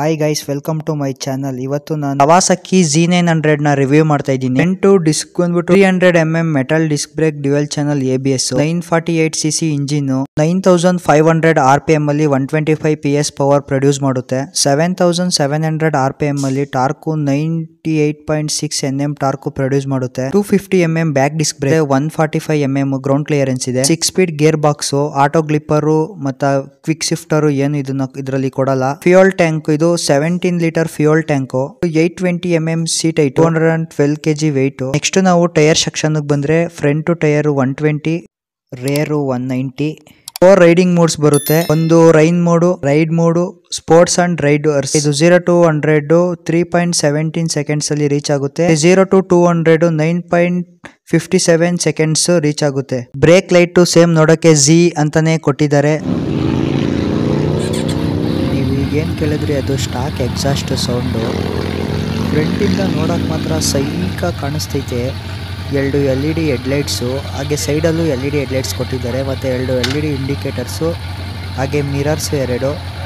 hi guys welcome to my channel ಇವತ್ತು ನಾನು Kawasaki G nine hundred ನ review ಮಾಡ್ತಾ ಇದ್ದೀನಿ ಎಂಟು ಡಿಸ್ಕ್ ಬಂದ್ಬಿಟ್ಟು three hundred M M metal disc brake dual channel A B S nine forty eight C C engine nine thousand five hundred R P M ಅಲ್ಲಿ one twenty five P S power produce ಮಾಡುತ್ತೆ seven thousand seven hundred R P M ಅಲ್ಲಿ torque ninety eight point six N M torque produce ಮಾಡುತ್ತೆ two fifty M M back disc brake one forty five M M ground clearance ಇದೆ six speed gear box auto blipper ಮತ್ತು quick shifter ಏನು ಇದನ್ನ ಇದರಲ್ಲಿ ಕೊಡಲ್ಲ fuel tank ಇದು seventeen litre fuel tank eight twenty M M seat height two hundred and twelve K G weight next ನಾವು tyre section ಬಂದ್ರೆ front tyre one twenty rear one ninety four riding modes ಬರುತ್ತೆ ಒಂದು rain mode ride mode sports and ride ಇದು zero to hundred three point seventeen seconds ಅಲ್ಲಿ reach ಆಗುತ್ತೆ zero to two hundred nine point fifty seven seconds reach ಆಗುತ್ತೆ brake light same ನೋಡೋಕೆ G ಅಂತಾನೆ ಕೊಟ್ಟಿದ್ದಾರೆ ನೀವು ಈಗೇನು ಕೇಳಿದ್ರಿ ಅದು ಸ್ಟಾಕ್ ಎಕ್ಸಾಸ್ಟ್ ಸೌಂಡು ಫ್ರಂಟಿಂದ ನೋಡೋಕೆ ಮಾತ್ರ ಸೈಕ ಕಾಣಿಸ್ತೈತೆ ಎರಡು ಎಲ್ ಇ ಡಿ ಹೆಡ್ಲೈಟ್ಸು ಹಾಗೆ ಸೈಡಲ್ಲೂ ಎಲ್ ಇ ಡಿ ಹೆಡ್ಲೈಟ್ಸ್ ಕೊಟ್ಟಿದ್ದಾರೆ ಮತ್ತು ಎರಡು ಎಲ್ ಇ ಡಿ ಇಂಡಿಕೇಟರ್ಸು ಹಾಗೆ ಮಿರರ್ಸ್ ಎರಡು